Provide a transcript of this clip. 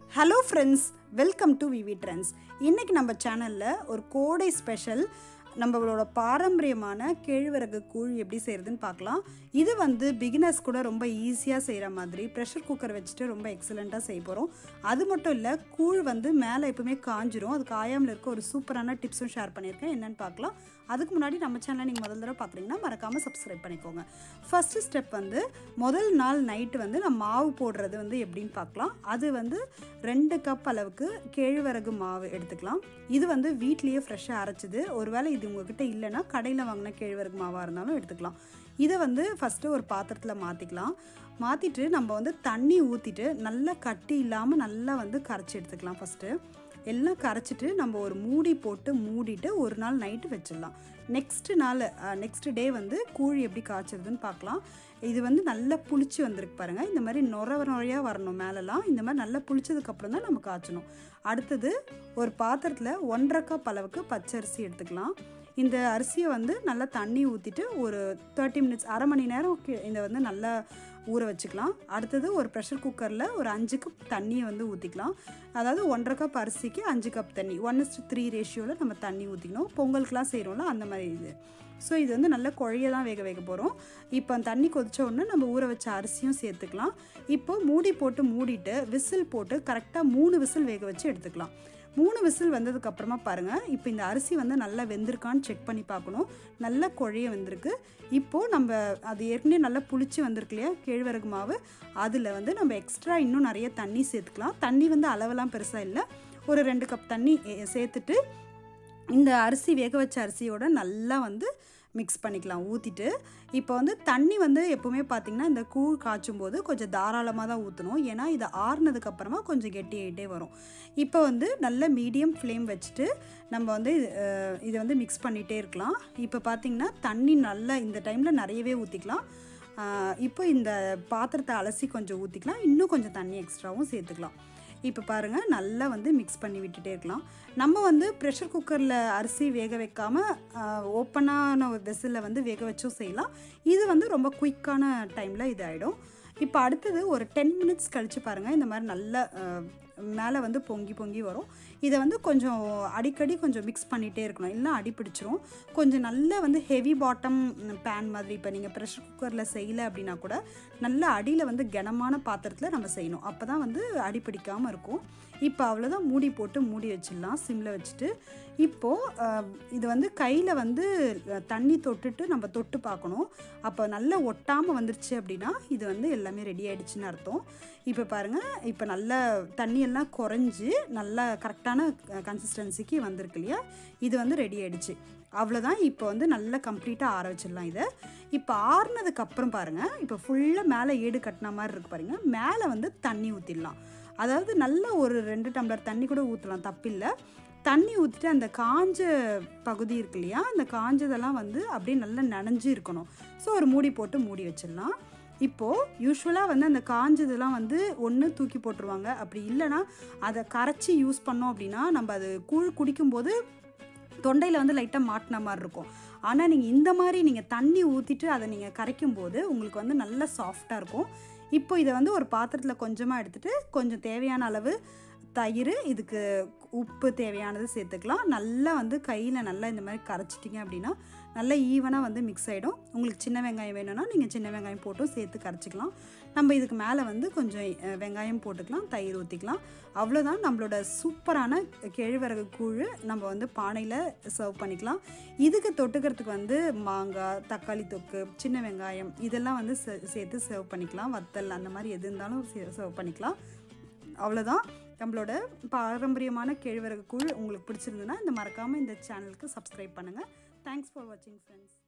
hello friends welcome to VV trends இன்றைக்கி நம்ம சேனலில் ஒரு கோடை ஸ்பெஷல் நம்மளோட பாரம்பரியமான கேழ்வரகு கூழ் எப்படி செய்கிறதுன்னு பார்க்கலாம் இது வந்து பிகினர்ஸ் கூட ரொம்ப ஈஸியாக செய்கிற மாதிரி ப்ரெஷர் குக்கர் வச்சுட்டு ரொம்ப எக்ஸலண்ட்டாக செய்ய போகிறோம் அது மட்டும் இல்லை கூழ் வந்து மேலே எப்பவுமே காஞ்சிரும் அது காயாமல் இருக்க ஒரு சூப்பரான டிப்ஸும் ஷேர் பண்ணியிருக்கேன் என்னென்னு பார்க்கலாம் அதுக்கு முன்னாடி நம்ம சேனலை நீங்கள் முதல் தடவை பார்க்குறீங்கன்னா மறக்காமல் சப்ஸ்கிரைப் பண்ணிக்கோங்க ஃபஸ்ட்டு ஸ்டெப் வந்து முதல் நாள் நைட்டு வந்து நான் மாவு போடுறது வந்து எப்படின்னு பார்க்கலாம் அது வந்து ரெண்டு கப் அளவுக்கு கேழ்வரகு மாவு எடுத்துக்கலாம் இது வந்து வீட்லேயே ஃப்ரெஷ்ஷாக அரைச்சிது ஒருவேளை இது உங்ககிட்ட இல்லைன்னா கடையில் வாங்கின கேழ்வரகு மாவாக இருந்தாலும் எடுத்துக்கலாம் இதை வந்து ஃபஸ்ட்டு ஒரு பாத்திரத்தில் மாற்றிக்கலாம் மாற்றிட்டு நம்ம வந்து தண்ணி ஊற்றிட்டு நல்லா கட்டி இல்லாமல் நல்லா வந்து கரைச்சி எடுத்துக்கலாம் ஃபஸ்ட்டு எல்லாம் கரைச்சிட்டு நம்ம ஒரு மூடி போட்டு மூடிட்டு ஒரு நாள் நைட்டு வச்சிடலாம் நெக்ஸ்ட்டு நாள் நெக்ஸ்ட் டே வந்து கூழ் எப்படி காய்ச்சறதுன்னு பார்க்கலாம் இது வந்து நல்லா புளிச்சு வந்திருக்கு பாருங்கள் இந்த மாதிரி நுர நுறையாக வரணும் மேலெலாம் இந்த மாதிரி நல்லா புளிச்சதுக்கப்புறம் தான் நம்ம காய்ச்சணும் அடுத்தது ஒரு பாத்திரத்தில் ஒன்றரை கப் அளவுக்கு பச்சரிசி எடுத்துக்கலாம் இந்த அரிசியை வந்து நல்லா தண்ணி ஊற்றிட்டு ஒரு தேர்ட்டி மினிட்ஸ் அரை மணி நேரம் கி- இதை வந்து நல்லா ஊற வச்சுக்கலாம் அடுத்தது ஒரு ப்ரெஷர் குக்கரில் ஒரு அஞ்சு கப் தண்ணியை வந்து ஊற்றிக்கலாம் அதாவது ஒன்றரை கப் அரிசிக்கு அஞ்சு கப் தண்ணி ஒன் இஸ்டு த்ரீ ரேஷியோவில் நம்ம தண்ணி ஊற்றிக்கணும் பொங்கலுக்குலாம் செய்கிறோம்ல அந்த மாதிரி இது ஸோ இது வந்து நல்ல குழைய தான் வேக வைக்க போகிறோம் இப்போ அந்த தண்ணி கொதிச்ச உடனே நம்ம ஊற வச்ச அரிசியும் சேர்த்துக்கலாம் இப்போ மூடி போட்டு மூடிட்டு விசில் போட்டு கரெக்டாக மூணு விசில் வேக வச்சு எடுத்துக்கலாம் மூணு விசில் வந்ததுக்கு அப்புறமா பாருங்கள் இப்போ இந்த அரிசி வந்து நல்லா வெந்திருக்கான்னு செக் பண்ணி பார்க்கணும் நல்லா குழைய வந்திருக்கு இப்போது நம்ம அது ஏற்கனவே நல்லா புளிச்சு வந்திருக்கு இல்லையா கேழ்வரகு மாவு அதில் வந்து நம்ம எக்ஸ்ட்ரா இன்னும் நிறைய தண்ணி சேர்த்துக்கலாம் தண்ணி வந்து அளவெல்லாம் பெருசாக இல்லை ஒரு ரெண்டு கப் தண்ணி எ- சேர்த்துட்டு இந்த அரிசி வேக வச்ச அரிசியோட நல்லா வந்து மிக்ஸ் பண்ணிக்கலாம் ஊற்றிட்டு இப்போ வந்து தண்ணி வந்து எப்போவுமே பார்த்திங்கன்னா இந்த கூழ் காய்ச்சும் போது கொஞ்சம் தாராளமாக தான் ஊற்றணும் ஏன்னா இது ஆறுனதுக்கப்புறமா கொஞ்சம் கெட்டியாகிட்டே வரும் இப்போ வந்து நல்ல மீடியம் ஃப்ளேம் வச்சுட்டு நம்ம வந்து இது, அஹ், இதை வந்து மிக்ஸ் பண்ணிகிட்டே இருக்கலாம் இப்போ பார்த்திங்கன்னா தண்ணி நல்லா இந்த டைமில் நிறையவே ஊற்றிக்கலாம் இப்போ இந்த பாத்திரத்தை அலசி கொஞ்சம் ஊற்றிக்கலாம் இன்னும் கொஞ்சம் தண்ணி எக்ஸ்ட்ராவும் சேர்த்துக்கலாம் இப்போ பாருங்கள் நல்லா வந்து மிக்ஸ் பண்ணி விட்டுட்டே இருக்கலாம் நம்ம வந்து ப்ரெஷர் குக்கரில் அரிசி வேக வைக்காமல் ஓப்பனான ஒரு வெசிலில் வந்து வேக வச்சும் செய்யலாம் இது வந்து ரொம்ப குயிக்கான டைமில் இது ஆகிடும் இப்போ அடுத்தது ஒரு டென் மினிட்ஸ் கழித்து பாருங்கள் இந்த மாதிரி நல்லா மேலே வந்து பொங்கி பொங்கி வரும் இதை வந்து கொஞ்சம் அடிக்கடி கொஞ்சம் மிக்ஸ் பண்ணிகிட்டே இருக்கணும் இல்லை அடி பிடிச்சிரும் கொஞ்சம் நல்ல வந்து ஹெவி பாட்டம் பேன் மாதிரி இப்போ நீங்கள் ப்ரெஷர் குக்கரில் செய்யலை அப்படின்னா கூட நல்ல அடியில் வந்து கனமான பாத்திரத்தில் நம்ம செய்யணும் அப்போ தான் வந்து அடி பிடிக்காமல் இருக்கும் இப்போ அவ்வளோதான் மூடி போட்டு மூடி வச்சிடலாம் சிம்மில் வச்சுட்டு இப்போது இது வந்து கையில் வந்து அஹ், தண்ணி தொட்டுட்டு நம்ம தொட்டு பார்க்கணும் அப்போ நல்லா ஒட்டாமல் வந்துருச்சு அப்படின்னா இது வந்து எல்லாமே ரெடி ஆயிடுச்சுன்னு அர்த்தம் இப்போ பாருங்கள் இப்போ நல்லா தண்ணியெல்லாம் குறைஞ்சி நல்லா கரெக்டான கன்சிஸ்டன்சிக்கு வந்திருக்கு இல்லையா இது வந்து ரெடி ஆயிடுச்சு அவ்வளோதான் இப்போ வந்து நல்லா கம்ப்ளீட்டாக ஆற வச்சிடலாம் இதை இப்போ ஆறுனதுக்கு அப்புறம் பாருங்கள் இப்போ ஃபுல்லாக மேலே ஏடு கட்டின மாதிரி இருக்கு பாருங்கள் மேலே வந்து தண்ணி ஊற்றிடலாம் அதாவது நல்ல ஒரு ரெண்டு டம்ளர் தண்ணி கூட ஊற்றலாம் தப்பில்லை தண்ணி ஊற்றிட்டு அந்த காஞ்ச பகுதி இருக்கு இல்லையா அந்த காஞ்சதெல்லாம் வந்து அப்படியே நல்லா நனைஞ்சு இருக்கணும் ஸோ ஒரு மூடி போட்டு மூடி வச்சிடலாம் இப்போது யூஸ்வலாக வந்து அந்த காஞ்சதெல்லாம் வந்து ஒன்று தூக்கி போட்டுருவாங்க அப்படி இல்லைன்னா அதை கரைச்சி யூஸ் பண்ணோம் அப்படின்னா நம்ம அது கூழ் குடிக்கும்போது தொண்டையில் வந்து லைட்டாக மாட்டின மாதிரி இருக்கும் ஆனால் நீங்கள் இந்த மாதிரி நீங்கள் தண்ணி ஊற்றிட்டு அதை நீங்கள் கரைக்கும் போது உங்களுக்கு வந்து நல்லா சாஃப்டாக இருக்கும் இப்போ இதை வந்து ஒரு பாத்திரத்தில் கொஞ்சமாக எடுத்துகிட்டு கொஞ்சம் தேவையான அளவு தயிர் இதுக்கு உப்பு தேவையானது சேர்த்துக்கலாம் நல்லா வந்து கையில் நல்லா இந்த மாதிரி கரைச்சிட்டிங்க அப்படின்னா நல்லா ஈவனாக வந்து மிக்ஸ் ஆகிடும் உங்களுக்கு சின்ன வெங்காயம் வேணும்னா நீங்கள் சின்ன வெங்காயம் போட்டும் சேர்த்து கரைச்சிக்கலாம் நம்ம இதுக்கு மேலே வந்து கொஞ்சம் அஹ், வெங்காயம் போட்டுக்கலாம் தயிர் ஊற்றிக்கலாம் அவ்வளோதான் நம்மளோட சூப்பரான கேழ்வரகு கூழ் நம்ம வந்து பானையில் சர்வ் பண்ணிக்கலாம் இதுக்கு தொட்டுக்கிறதுக்கு வந்து மாங்காய் தக்காளி தொக்கு சின்ன வெங்காயம் இதெல்லாம் வந்து சே- சேர்த்து சர்வ் பண்ணிக்கலாம் வத்தல் அந்த மாதிரி எது இருந்தாலும் சர்வ் பண்ணிக்கலாம் அவ்வளோதான் நம்மளோட பாரம்பரியமான கேழ்வரகு கூழ் உங்களுக்கு பிடிச்சிருந்ததுன்னா இந்த மறக்காமல் இந்த சேனலுக்கு சப்ஸ்கிரைப் பண்ணுங்கள் தேங்க்ஸ் ஃபார் வாட்சிங் ஃப்ரெண்ட்ஸ்